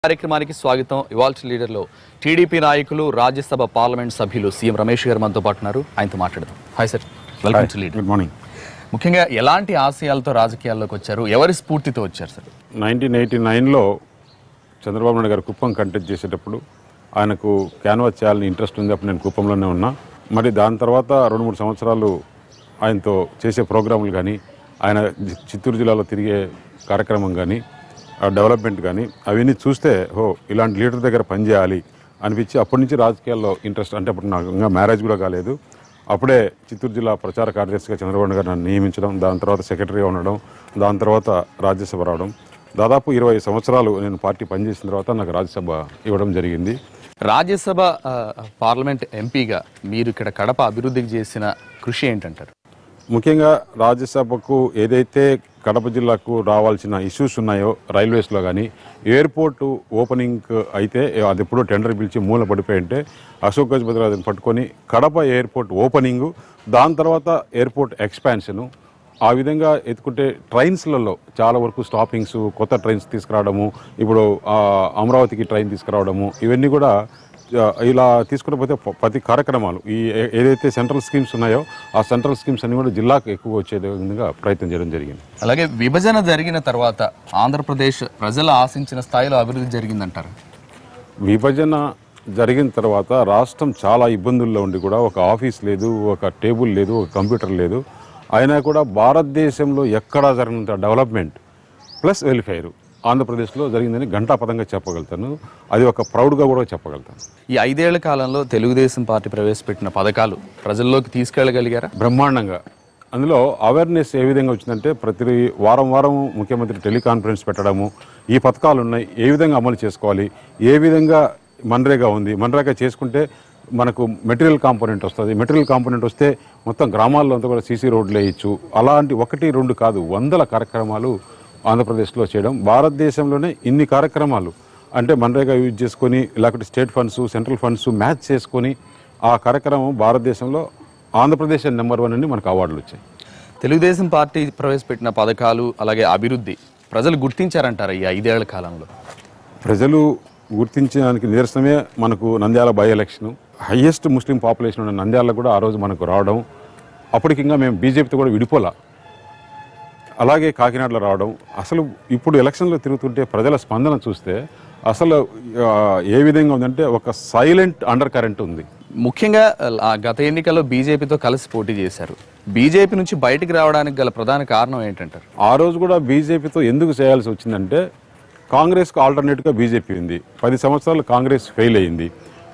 కార్యక్రమానికి స్వాగతం ఇవాల్టి లీడర్లో టీడీపీ నాయకులు రాజ్యసభ పార్లమెంట్ సభ్యులు సీఎం రమేష్ గారు మనతో పాటు ఉన్నారు ఆయనతో మాట్లాడదాం hi sir welcome to Leader good morning ముఖ్యంగా ఎలాంటి ఆశయాలతో రాజకీయాల్లోకి వచ్చారు ఎవరి స్ఫూర్తితో వచ్చారు సార్ నైన్టీన్ ఎయిటీ నైన్లో చంద్రబాబు నాయుడు గారు కుప్పం కంటెస్ట్ చేసేటప్పుడు ఆయనకు క్యాన్వాస్ చేయాలని ఇంట్రెస్ట్ ఉంది అప్పుడు నేను కుప్పంలోనే ఉన్నా మరి దాని తర్వాత రెండు మూడు సంవత్సరాలు ఆయనతో చేసే ప్రోగ్రాములు కానీ ఆయన జి- చిత్తూరు జిల్లాలో తిరిగే కార్యక్రమం కానీ ఆ డెవలప్మెంట్ కానీ అవన్నీ చూస్తే ఓ ఇలాంటి లీడర్ దగ్గర పనిచేయాలి అనిపించి అప్పటి నుంచి రాజకీయాల్లో ఇంట్రెస్ట్ అంటే అప్పుడు నాకు ఇంకా మ్యారేజ్ కూడా కాలేదు అప్పుడే చిత్తూరు జిల్లా ప్రచార కార్యదర్శిగా చంద్రబాబు నాయుడు గారు నన్ను నియమించడం దాని తర్వాత సెక్రటరీగా ఉండడం దాని తర్వాత రాజ్యసభ రావడం దాదాపు ఇరవై సంవత్సరాలు నేను పార్టీ పనిచేసిన తర్వాత నాకు రాజ్యసభ ఇవ్వడం జరిగింది రాజ్యసభ ఆ, పార్లమెంట్ ఎంపీగా మీరు ఇక్కడ కడప అభివృద్ధికి చేసిన కృషి ఏంటంటారు ముఖ్యంగా రాజ్యసభకు ఏదైతే కడప జిల్లాకు రావాల్సిన ఇష్యూస్ ఉన్నాయో రైల్వేస్లో కానీ ఎయిర్పోర్ట్ ఓపెనింగ్ అయితే అది ఎప్పుడో టెండర్ పిలిచి మూల పడిపోయి ఉంటే అశోక్ గజపతిరాజుని పట్టుకొని కడప ఎయిర్పోర్ట్ ఓపెనింగ్ దాని తర్వాత ఎయిర్పోర్ట్ ఎక్స్పాన్షను ఆ విధంగా ఎత్తుకుంటే ట్రైన్స్లలో చాలా వరకు స్టాపింగ్స్ కొత్త ట్రైన్స్ తీసుకురావడము ఇప్పుడు ఆ, అమరావతికి ట్రైన్ తీసుకురావడము ఇవన్నీ కూడా ఆ, ఇలా తీసుకుంటూ పోతే ప- ప్రతి కార్యక్రమాలు ఈ ఏ- ఏదైతే సెంట్రల్ స్కీమ్స్ ఉన్నాయో ఆ సెంట్రల్ స్కీమ్స్ అన్ని కూడా జిల్లాకు ఎక్కువ వచ్చే విధంగా ప్రయత్నం చేయడం జరిగింది అలాగే విభజన జరిగిన తర్వాత ఆంధ్రప్రదేశ్ ప్రజలు ఆశించిన స్థాయిలో అభివృద్ధి జరిగిందంటారు విభజన జరిగిన తర్వాత రాష్ట్రం చాలా ఇబ్బందుల్లో ఉండి కూడా ఒక ఆఫీస్ లేదు ఒక టేబుల్ లేదు ఒక కంప్యూటర్ లేదు అయినా కూడా భారతదేశంలో ఎక్కడా జరిగినంత డెవలప్మెంట్ ప్లస్ వెల్ఫేర్ ఆంధ్రప్రదేశ్లో జరిగిందని ఘంటాపదంగా చెప్పగలుగుతాను అది ఒక ప్రౌడ్గా కూడా చెప్పగలుగుతాను ఈ ఐదేళ్ల కాలంలో తెలుగుదేశం పార్టీ ప్రవేశపెట్టిన పథకాలు ప్రజల్లోకి తీసుకెళ్లగలిగారా బ్రహ్మాండంగా అందులో అవేర్నెస్ ఏ విధంగా వచ్చిందంటే ప్రతి వారం వారం ముఖ్యమంత్రి టెలికాన్ఫరెన్స్ పెట్టడము ఈ పథకాలు ఉన్నాయి ఏ విధంగా అమలు చేసుకోవాలి ఏ విధంగా మన్రేగా ఉంది మన్రేగా చేసుకుంటే మనకు మెటీరియల్ కాంపోనెంట్ వస్తుంది మెటీరియల్ కాంపోనెంట్ వస్తే మొత్తం గ్రామాల్లో అంతా కూడా సీసీ రోడ్లు వేయచ్చు అలాంటి ఒకటి రెండు కాదు వందల కార్యక్రమాలు ఆంధ్రప్రదేశ్లో చేయడం భారతదేశంలోనే ఇన్ని కార్యక్రమాలు అంటే మన్రేగా యూజ్ చేసుకొని లేకపోతే state funds central funds match చేసుకొని ఆ కార్యక్రమం భారతదేశంలో ఆంధ్రప్రదేశ్ నెంబర్ వన్ అని మనకు అవార్డులు వచ్చాయి తెలుగుదేశం పార్టీ ప్రవేశపెట్టిన పథకాలు అలాగే అభివృద్ధి ప్రజలు గుర్తించారంటారా ఈ ఐదేళ్ల కాలంలో ప్రజలు గుర్తించడానికి నిదర్శనమే మనకు Nandyal by election highest Muslim population ఉన్న నంద్యాల కూడా ఆ రోజు మనకు రావడం అప్పటికి ఇంకా మేము బీజేపీతో కూడా విడిపోలా అలాగే కాకినాడలో రావడం అసలు ఇప్పుడు ఎలక్షన్లో తిరుగుతుంటే ప్రజల స్పందన చూస్తే అసలు ఆ, ఏ విధంగా ఉందంటే ఒక సైలెంట్ అండర్ కరెంట్ ఉంది ముఖ్యంగా ఆ గత ఎన్నికల్లో బీజేపీతో కలిసి పోటీ చేశారు బీజేపీ నుంచి బయటికి రావడానికి గల ప్రధాన కారణం ఏంటంటారు ఆ రోజు కూడా బీజేపీతో ఎందుకు చేయాల్సి వచ్చిందంటే కాంగ్రెస్కు ఆల్టర్నేట్గా బీజేపీ ఉంది పది సంవత్సరాలు కాంగ్రెస్ ఫెయిల్ అయింది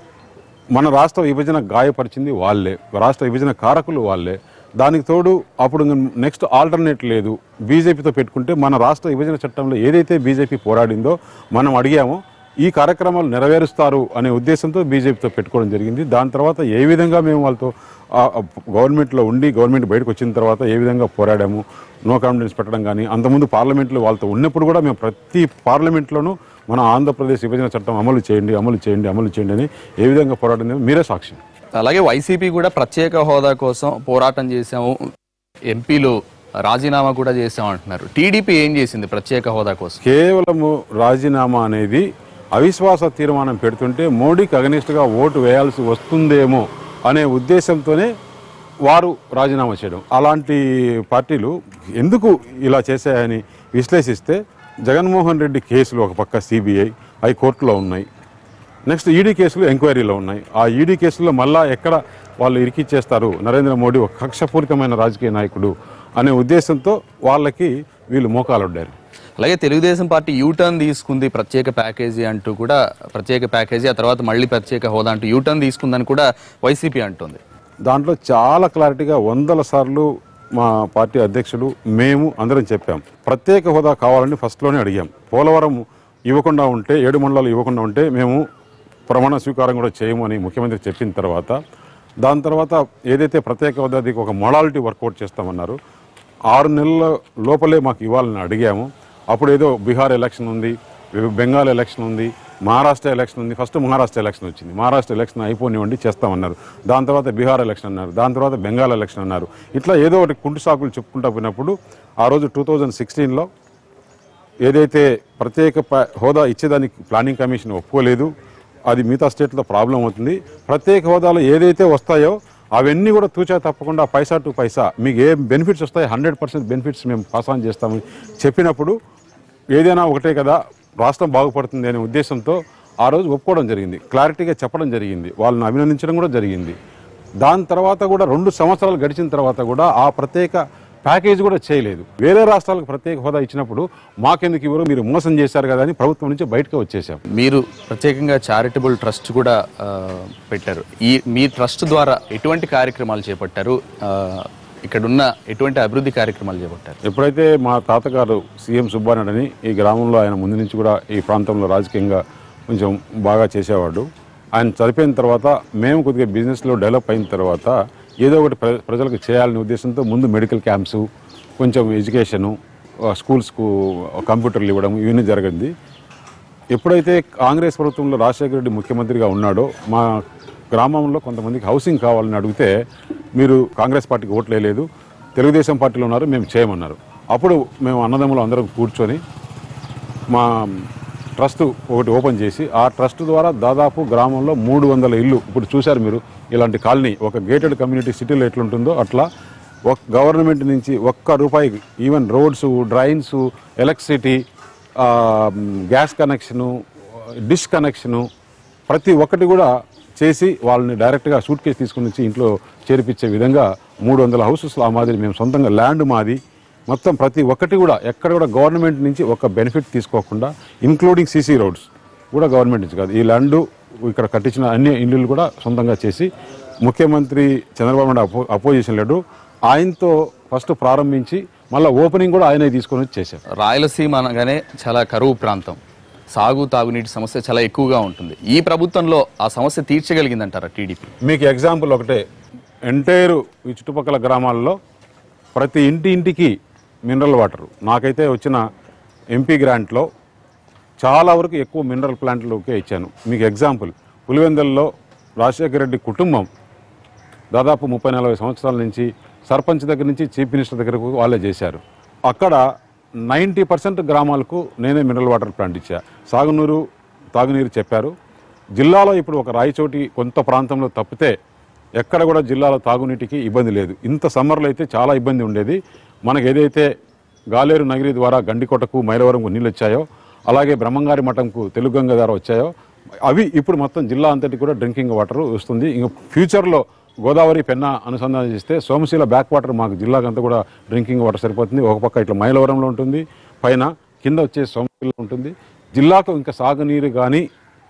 మన రాష్ట్ర విభజన గాయపరిచింది వాళ్ళే రాష్ట్ర విభజన కారకులు వాళ్ళే దానికి తోడు అప్పుడు నెక్స్ట్ ఆల్టర్నేట్ లేదు బీజేపీతో పెట్టుకుంటే మన రాష్ట్ర విభజన చట్టంలో ఏదైతే బీజేపీ పోరాడిందో మనం అడిగామో ఈ కార్యక్రమాలు నెరవేరుస్తారు అనే ఉద్దేశంతో బీజేపీతో పెట్టుకోవడం జరిగింది దాని తర్వాత ఏ విధంగా మేము వాళ్ళతో ఆ, ఆ, గవర్నమెంట్లో ఉండి గవర్నమెంట్ బయటకు వచ్చిన తర్వాత ఏ విధంగా పోరాడాము నో కాన్ఫిడెన్స్ పెట్టడం కానీ అంతకుముందు పార్లమెంట్లో వాళ్ళతో ఉన్నప్పుడు కూడా మేము ప్రతి పార్లమెంట్లోనూ మన ఆంధ్రప్రదేశ్ విభజన చట్టం అమలు చేయండి అమలు చేయండి అమలు చేయండి అని ఏ విధంగా పోరాడిందో మీరే సాక్ష్యం అలాగే వైసీపీ కూడా ప్రత్యేక హోదా కోసం పోరాటం చేశాము ఎంపీలు రాజీనామా కూడా చేశాం అంటున్నారు టీడీపీ ఏం చేసింది ప్రత్యేక హోదా కోసం కేవలము రాజీనామా అనేది అవిశ్వాస తీర్మానం పెడుతుంటే మోడీకి అగనిస్ట్గా ఓటు వేయాల్సి వస్తుందేమో అనే ఉద్దేశంతోనే వారు రాజీనామా చేయడం అలాంటి పార్టీలు ఎందుకు ఇలా చేశాయని విశ్లేషిస్తే జగన్మోహన్ రెడ్డి కేసులు ఒక పక్క సిబిఐ అవి కోర్టులో ఉన్నాయి నెక్స్ట్ ఈడీ కేసులు ఎంక్వైరీలో ఉన్నాయి ఆ ఈడీ కేసుల్లో మళ్ళా ఎక్కడ వాళ్ళు ఇరికిచ్చేస్తారు నరేంద్ర మోడీ ఒక కక్షపూరితమైన రాజకీయ నాయకుడు అనే ఉద్దేశంతో వాళ్ళకి వీళ్ళు మోకాలొడ్డారు అలాగే తెలుగుదేశం పార్టీ యూటర్న్ తీసుకుంది ప్రత్యేక ప్యాకేజీ అంటూ కూడా ప్రత్యేక ప్యాకేజీ ఆ తర్వాత మళ్ళీ ప్రత్యేక హోదా అంటూ యూటర్న్ తీసుకుందని కూడా వైసీపీ అంటుంది దాంట్లో చాలా క్లారిటీగా వందల సార్లు మా పార్టీ అధ్యక్షులు మేము అందరం చెప్పాం ప్రత్యేక హోదా కావాలని ఫస్ట్లోనే అడిగాం పోలవరం ఇవ్వకుండా ఉంటే ఏడు మండలాలు ఇవ్వకుండా ఉంటే మేము ప్రమాణ స్వీకారం కూడా చేయము అని ముఖ్యమంత్రి చెప్పిన తర్వాత దాని తర్వాత ఏదైతే ప్రత్యేక హోదాకి ఒక మొడాలిటీ వర్కౌట్ చేస్తామన్నారు ఆరు నెలల లోపలే మాకు ఇవ్వాలని అడిగాము అప్పుడు ఏదో బీహార్ ఎలక్షన్ ఉంది బెంగాల్ ఎలక్షన్ ఉంది మహారాష్ట్ర ఎలక్షన్ ఉంది ఫస్ట్ మహారాష్ట్ర ఎలక్షన్ వచ్చింది మహారాష్ట్ర ఎలక్షన్ అయిపోనివ్వండి చేస్తామన్నారు దాని తర్వాత బీహార్ ఎలక్షన్ అన్నారు దాని తర్వాత బెంగాల్ ఎలక్షన్ అన్నారు ఇట్లా ఏదో ఒకటి కుంటి సాకులు చెప్పుకుంటా పోయినప్పుడు ఆ రోజు టూ థౌజండ్ సిక్స్టీన్లో ఏదైతే ప్రత్యేక ప- హోదా ఇచ్చేదానికి ప్లానింగ్ కమిషన్ ఒప్పుకోలేదు అది మిగతా స్టేట్లో ప్రాబ్లం అవుతుంది ప్రత్యేక హోదాలో ఏదైతే వస్తాయో అవన్నీ కూడా తూచా తప్పకుండా పైసా టు పైసా మీకు ఏ బెనిఫిట్స్ వస్తాయో హండ్రెడ్ పర్సెంట్ బెనిఫిట్స్ మేము పాస్ ఆన్ చేస్తామని చెప్పినప్పుడు ఏదైనా ఒకటే కదా రాష్ట్రం బాగుపడుతుంది అనే ఉద్దేశంతో ఆ రోజు ఒప్పుకోవడం జరిగింది క్లారిటీగా చెప్పడం జరిగింది వాళ్ళని అభినందించడం కూడా జరిగింది దాని తర్వాత కూడా రెండు సంవత్సరాలు గడిచిన తర్వాత కూడా ఆ ప్రత్యేక ప్యాకేజ్ కూడా చేయలేదు వేరే రాష్ట్రాలకు ప్రత్యేక హోదా ఇచ్చినప్పుడు మాకెందుకు ఇవ్వరు మీరు మోసం చేశారు కదా అని ప్రభుత్వం నుంచి బయటకు వచ్చేసాం మీరు ప్రత్యేకంగా చారిటబుల్ ట్రస్ట్ కూడా ఆ, పెట్టారు ఈ మీ ట్రస్ట్ ద్వారా ఎటువంటి కార్యక్రమాలు చేపట్టారు ఆ, ఇక్కడున్న ఎటువంటి అభివృద్ధి కార్యక్రమాలు చేపట్టారు ఎప్పుడైతే మా తాతగారు సీఎం సుబ్బారెడ్డి అని ఈ గ్రామంలో ఆయన ముందు నుంచి కూడా ఈ ప్రాంతంలో రాజకీయంగా కొంచెం బాగా చేసేవాడు ఆయన చనిపోయిన తర్వాత మేము కొద్దిగా బిజినెస్లో డెవలప్ అయిన తర్వాత ఏదో ఒకటి ప్ర- ప్రజలకు చేయాలనే ఉద్దేశంతో ముందు మెడికల్ క్యాంప్స్ కొంచెం ఎడ్యుకేషను ఆ, స్కూల్స్కు కంప్యూటర్లు ఇవ్వడం ఇవన్నీ జరిగింది ఎప్పుడైతే కాంగ్రెస్ ప్రభుత్వంలో రాజశేఖర రెడ్డి ముఖ్యమంత్రిగా ఉన్నాడో మా గ్రామంలో కొంతమందికి హౌసింగ్ కావాలని అడిగితే మీరు కాంగ్రెస్ పార్టీకి ఓట్లు వేయలేదు తెలుగుదేశం పార్టీలో ఉన్నారు మేము చేయమన్నారు అప్పుడు మేము అన్నదమ్ములు అందరం కూర్చొని మా ట్రస్ట్ ఒకటి ఓపెన్ చేసి ఆ ట్రస్ట్ ద్వారా దాదాపు గ్రామంలో మూడు వందల ఇల్లు ఇప్పుడు చూశారు మీరు ఇలాంటి కాలనీ ఒక గేటెడ్ కమ్యూనిటీ సిటీలో ఎట్లుంటుందో అట్లా ఒక గవర్నమెంట్ నుంచి ఒక్క రూపాయి even roads drains electricity gas connection dish connection ప్రతి ఒక్కటి కూడా చేసి వాళ్ళని డైరెక్ట్గా సూట్ కేసు తీసుకుని వచ్చి ఇంట్లో చేర్పించే విధంగా మూడు వందల హౌసెస్ ఆ మాదిరి మేము సొంతంగా ల్యాండ్ మాది మొత్తం ప్రతి ఒక్కటి కూడా ఎక్కడ కూడా గవర్నమెంట్ నుంచి ఒక బెనిఫిట్ తీసుకోకుండా ఇంక్లూడింగ్ సీసీ రోడ్స్ కూడా గవర్నమెంట్ నుంచి కాదు ఈ ల్యాండ్ ఇక్కడ కట్టించిన అన్ని ఇల్లులు కూడా సొంతంగా చేసి ముఖ్యమంత్రి చంద్రబాబు నాయుడు అపో అపోజిషన్ లీడరు ఆయనతో ఫస్ట్ ప్రారంభించి మళ్ళీ ఓపెనింగ్ కూడా ఆయనే తీసుకొని వచ్చి చేశారు రాయలసీమ అనగానే చాలా కరువు ప్రాంతం సాగు తాగునీటి సమస్య చాలా ఎక్కువగా ఉంటుంది ఈ ప్రభుత్వంలో ఆ సమస్య తీర్చగలిగిందంటారా టీడీపీ మీకు ఎగ్జాంపుల్ ఒకటే ఎంటైర్ ఈ చుట్టుపక్కల గ్రామాల్లో ప్రతి ఇంటి ఇంటికి మినరల్ వాటర్ నాకైతే వచ్చిన ఎంపీ గ్రాంట్లో చాలా వరకు ఎక్కువ మినరల్ ప్లాంట్లకే ఇచ్చాను మీకు ఎగ్జాంపుల్ పులివెందల్లో రాజశేఖర రెడ్డి కుటుంబం దాదాపు ముప్పై నలభై సంవత్సరాల నుంచి సర్పంచ్ దగ్గర నుంచి చీఫ్ మినిస్టర్ దగ్గరకు వాళ్ళే చేశారు అక్కడ నైంటీ పర్సెంట్ గ్రామాలకు నేనే మినరల్ వాటర్ ప్లాంట్ ఇచ్చా సాగునీరు తాగునీరు చెప్పారు జిల్లాలో ఇప్పుడు ఒక రాయచోటి కొంత ప్రాంతంలో తప్పితే ఎక్కడ కూడా జిల్లాలో తాగునీటికి ఇబ్బంది లేదు ఇంత సమ్మర్లో అయితే చాలా ఇబ్బంది ఉండేది మనకు ఏదైతే గాలేరు నగిరి ద్వారా గండికోటకు మైలవరంకు నీళ్ళు వచ్చాయో అలాగే బ్రహ్మంగారి మఠంకు తెలుగుగంగ ద్వారా వచ్చాయో అవి ఇప్పుడు మొత్తం జిల్లా అంతటి కూడా డ్రింకింగ్ వాటర్ వస్తుంది ఇంకా ఫ్యూచర్లో గోదావరి పెన్నా అనుసంధానం చేస్తే సోమశీల బ్యాక్ వాటర్ మాకు జిల్లాకంతా కూడా డ్రింకింగ్ వాటర్ సరిపోతుంది ఒక పక్క ఇట్లా మైలవరంలో ఉంటుంది పైన కింద వచ్చే సోమశీల ఉంటుంది జిల్లాకు ఇంకా సాగునీరు కానీ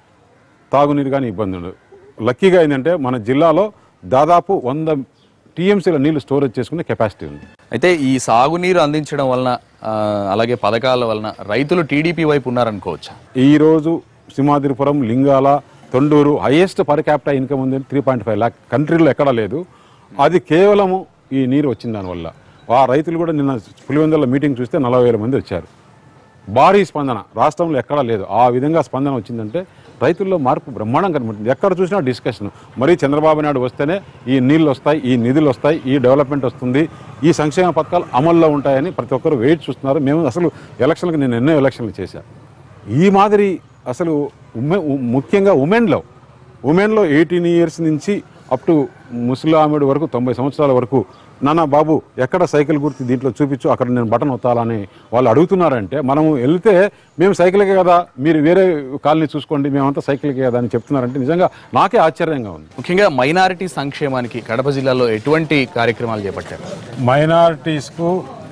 తాగునీరు కానీ ఇబ్బంది ఉండదు లక్కీగా ఏంటంటే మన జిల్లాలో దాదాపు వంద టీఎంసీల నీళ్లు స్టోరేజ్ చేసుకునే కెపాసిటీ ఉంది అయితే ఈ సాగునీరు అందించడం వలన ఆ, అలాగే పథకాల వలన రైతులు టీడీపీ వైపు ఉన్నారనుకోవచ్చా ఈరోజు Simhadripuram Lingala Thondur highest per capita income ఉంది త్రీ పాయింట్ ఫైవ్ ల్యాక్ కంట్రీలో ఎక్కడా లేదు అది కేవలము ఈ నీరు వచ్చిన దానివల్ల ఆ రైతులు కూడా నిన్న పులివెందుల మీటింగ్ చూస్తే నలభై వేల మంది వచ్చారు భారీ స్పందన రాష్ట్రంలో ఎక్కడా లేదు ఆ విధంగా స్పందన వచ్చిందంటే రైతుల్లో మార్పు బ్రహ్మాండం కనబడుతుంది ఎక్కడ చూసినా డిస్కషన్ మరీ చంద్రబాబు నాయుడు వస్తేనే ఈ నీళ్ళు వస్తాయి ఈ నిధులు వస్తాయి ఈ డెవలప్మెంట్ వస్తుంది ఈ సంక్షేమ పథకాలు అమల్లో ఉంటాయని ప్రతి ఒక్కరు వెయిట్ చూస్తున్నారు మేము అసలు ఎలక్షన్లకు నేను ఎన్నో ఎలక్షన్లు చేశాను ఈ మాదిరి అసలు ఉమె ఉ- ముఖ్యంగా ఉమెన్లో ఉమెన్లో ఎయిటీన్ ఇయర్స్ నుంచి అప్ టు ముసలామిడి వరకు తొంభై సంవత్సరాల వరకు నాన్న బాబు ఎక్కడ సైకిల్ గుర్తు దీంట్లో చూపించు అక్కడ నేను బటన్ ఒత్తాలని వాళ్ళు అడుగుతున్నారంటే మనము వెళ్తే మేము సైకిల్కే కదా మీరు వేరే కాలనీ చూసుకోండి మేమంతా సైకిల్కే కదా అని చెప్తున్నారంటే నిజంగా నాకే ఆశ్చర్యంగా ఉంది ముఖ్యంగా మైనారిటీ సంక్షేమానికి కడప జిల్లాలో ఎటువంటి కార్యక్రమాలు చేపట్టారు మైనారిటీస్కు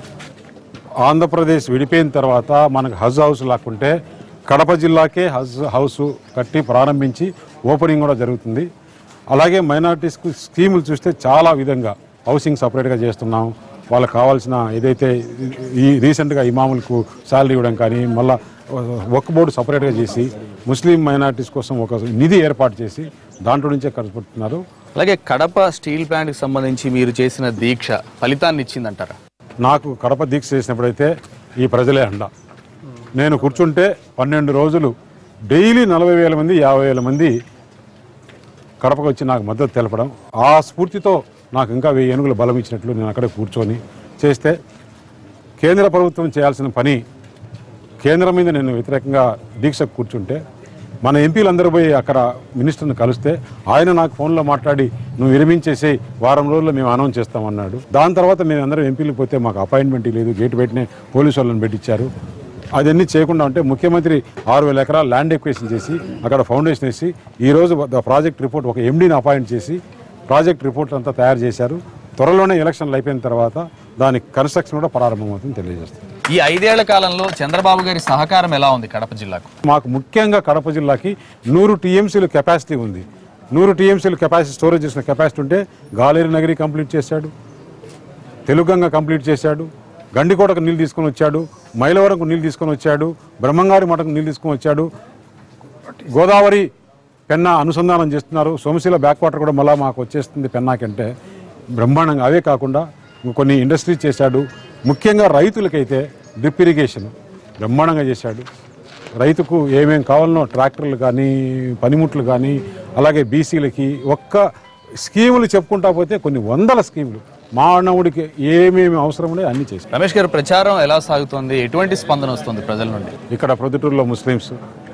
ఆంధ్రప్రదేశ్ విడిపోయిన తర్వాత మనకు హజ్ హౌస్ లాక్కుంటే కడప జిల్లాకే హజ్ హౌస్ కట్టి ప్రారంభించి ఓపెనింగ్ కూడా జరుగుతుంది అలాగే మైనారిటీస్కు స్కీములు చూస్తే చాలా విధంగా హౌసింగ్ సపరేట్గా చేస్తున్నాం వాళ్ళకి కావాల్సిన ఏదైతే ఈ రీసెంట్గా ఇమాములకు శాలరీ ఇవ్వడం కానీ మళ్ళా ఒక్క బోర్డు సపరేట్గా చేసి ముస్లిం మైనారిటీస్ కోసం ఒక నిధి ఏర్పాటు చేసి దాంట్లో నుంచే ఖర్చు పెడుతున్నారు అలాగే కడప స్టీల్ ప్లాంట్కి సంబంధించి మీరు చేసిన దీక్ష ఫలితాన్ని ఇచ్చిందంటారా నాకు కడప దీక్ష చేసినప్పుడైతే ఈ ప్రజలే అండ నేను కూర్చుంటే పన్నెండు రోజులు డైలీ నలభై వేల మంది యాభై వేల మంది కడపకు వచ్చి నాకు మద్దతు తెలపడం ఆ స్ఫూర్తితో నాకు ఇంకా వెయ్యి ఏనుగుల బలం ఇచ్చినట్లు నేను అక్కడే కూర్చొని చేస్తే కేంద్ర ప్రభుత్వం చేయాల్సిన పని కేంద్రం మీద నేను వ్యతిరేకంగా దీక్ష కూర్చుంటే మన ఎంపీలందరూ పోయి అక్కడ మినిస్టర్ని కలిస్తే ఆయన నాకు ఫోన్లో మాట్లాడి నువ్వు విరమించేసి వారం రోజుల్లో మేము అనౌన్స్ చేస్తామన్నాడు దాని తర్వాత మేము అందరం ఎంపీలు పోతే మాకు అపాయింట్మెంట్ లేదు గేట్ బయటనే పోలీసు వాళ్ళని పెట్టించారు అదన్నీ చేయకుండా ఉంటే ముఖ్యమంత్రి ఆరు వేల ఎకరాల ల్యాండ్ ఎక్వేషన్ చేసి అక్కడ ఫౌండేషన్ వేసి ఈ రోజు ద ప్రాజెక్ట్ రిపోర్ట్ ఒక ఎండీని అపాయింట్ చేసి ప్రాజెక్ట్ రిపోర్ట్ అంతా తయారు చేశారు త్వరలోనే ఎలక్షన్లు అయిపోయిన తర్వాత దాని కన్స్ట్రక్షన్ కూడా ప్రారంభమవుతుంది తెలియజేస్తుంది ఈ ఐదేళ్ల కాలంలో చంద్రబాబు గారి సహకారం ఎలా ఉంది కడప జిల్లాకు మాకు ముఖ్యంగా కడప జిల్లాకి నూరు టీఎంసీలు కెపాసిటీ ఉంది నూరు టీఎంసీలు కెపాసిటీ స్టోరేజ్ చేసిన కెపాసిటీ ఉంటే గాలేరు నగరి కంప్లీట్ చేశాడు తెలుగంగ కంప్లీట్ చేశాడు గండికోటకు నీళ్ళు తీసుకొని వచ్చాడు మైలవరంకు నీళ్ళు తీసుకొని వచ్చాడు బ్రహ్మంగారి మఠకు నీళ్ళు తీసుకొని వచ్చాడు గోదావరి పెన్నా అనుసంధానం చేస్తున్నారు సోమశీల బ్యాక్ వాటర్ కూడా మళ్ళీ మాకు వచ్చేస్తుంది పెన్నాకంటే బ్రహ్మాండంగా అవే కాకుండా కొన్ని ఇండస్ట్రీస్ చేశాడు ముఖ్యంగా రైతులకైతే డ్రిప్ ఇరిగేషన్ బ్రహ్మాండంగా చేశాడు రైతుకు ఏమేం కావాలనో ట్రాక్టర్లు కానీ పనిముట్లు కానీ అలాగే బీసీలకి ఒక్క స్కీములు చెప్పుకుంటా పోతే కొన్ని వందల స్కీములు మానవుడికి ఏమేమి అవసరం ఉన్నాయో అన్నీ చేశాడు రమేష్ గారు ప్రచారం ఎలా సాగుతోంది ఎటువంటి స్పందన వస్తుంది ప్రజల నుండి ఇక్కడ ప్రొద్దుటూరులో ముస్లిమ్స్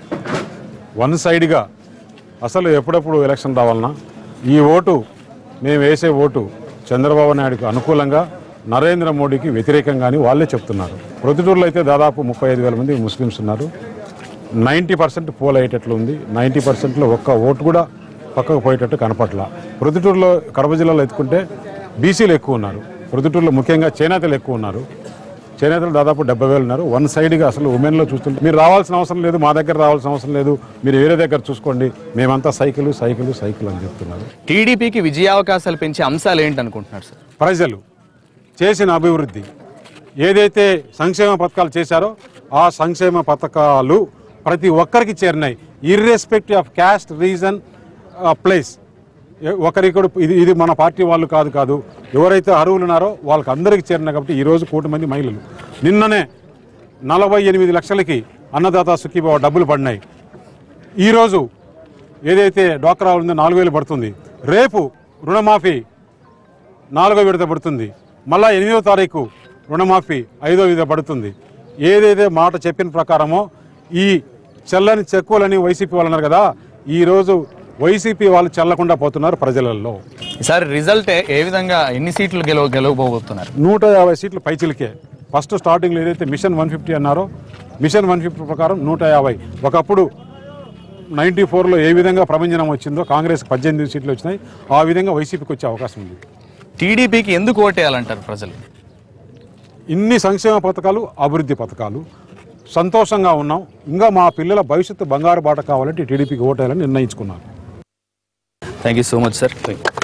వన్ సైడ్గా అసలు ఎప్పుడెప్పుడు ఎలక్షన్ రావాలన్నా ఈ ఓటు మేము వేసే ఓటు చంద్రబాబు నాయుడుకు అనుకూలంగా నరేంద్ర మోడీకి వ్యతిరేకంగా అని వాళ్ళే చెప్తున్నారు ప్రొద్దుటూరులో అయితే దాదాపు ముప్పై ఐదు వేల మంది ముస్లిమ్స్ ఉన్నారు నైంటీ పర్సెంట్ పోల్ అయ్యేటట్లు ఉంది నైంటీ పర్సెంట్లో ఒక్క ఓటు కూడా పక్కకు పోయేటట్టు కనపట్ల ప్రొద్దుటూరులో కడప జిల్లాలో ఎత్తుకుంటే బీసీలు ఎక్కువ ఉన్నారు ప్రొద్దుటూరులో ముఖ్యంగా చేనేతలు ఎక్కువ ఉన్నారు చేనేతలు దాదాపు డెబ్బై వేలు ఉన్నారు వన్ సైడ్గా అసలు ఉమెన్లో చూస్తుంటే మీరు రావాల్సిన అవసరం లేదు మా దగ్గర రావాల్సిన అవసరం లేదు మీరు వేరే దగ్గర చూసుకోండి మేమంతా సైకిల్ సైకిల్ సైకిల్ అని చెప్తున్నారు టీడీపీకి విజయావకాశాలు పెంచే అంశాలు ఏంటి అనుకుంటున్నారు సార్ ప్రజలు చేసిన అభివృద్ధి ఏదైతే సంక్షేమ పథకాలు చేశారో ఆ సంక్షేమ పథకాలు ప్రతి ఒక్కరికి చేరినాయి irrespective of caste region place ఒకరికొడు ఇది ఇది మన పార్టీ వాళ్ళు కాదు కాదు ఎవరైతే అర్హులు ఉన్నారో వాళ్ళకి అందరికీ చేరినాయి కాబట్టి ఈరోజు కోటి మంది మహిళలు నిన్ననే నలభై ఎనిమిది లక్షలకి అన్నదాత సుఖీభావ డబ్బులు పడినాయి ఈరోజు ఏదైతే డోక్రా ఉందో నాలుగు వేలు పడుతుంది రేపు రుణమాఫీ నాలుగో విడత పడుతుంది మళ్ళా ఎనిమిదో తారీఖు రుణమాఫీ ఐదో విడత పడుతుంది ఏదైతే మాట చెప్పిన ప్రకారమో ఈ చెల్లని చెక్కువలని వైసీపీ వాళ్ళు అన్నారు కదా ఈరోజు వైసీపీ వాళ్ళు చెల్లకుండా పోతున్నారు ప్రజలలో ఈసారి రిజల్ట్ ఏ విధంగా ఎన్ని సీట్లు గెలవ గెలవబోతున్నారు నూట యాభై సీట్లు పైచిలికే ఫస్ట్ స్టార్టింగ్లో ఏదైతే మిషన్ వన్ ఫిఫ్టీ అన్నారో మిషన్ వన్ ఫిఫ్టీ ప్రకారం నూట యాభై ఒకప్పుడు నైంటీ ఫోర్లో ఏ విధంగా ప్రభంజనం వచ్చిందో కాంగ్రెస్ పద్దెనిమిది సీట్లు వచ్చినాయి ఆ విధంగా వైసీపీకి వచ్చే అవకాశం ఉంది టీడీపీకి ఎందుకు ఓటేయాలంటారు ప్రజలు ఇన్ని సంక్షేమ పథకాలు అభివృద్ధి పథకాలు సంతోషంగా ఉన్నాం ఇంకా మా పిల్లల భవిష్యత్తు బంగారు బాట కావాలంటే టీడీపీకి ఓటేయాలని నిర్ణయించుకున్నాను thank you so much sir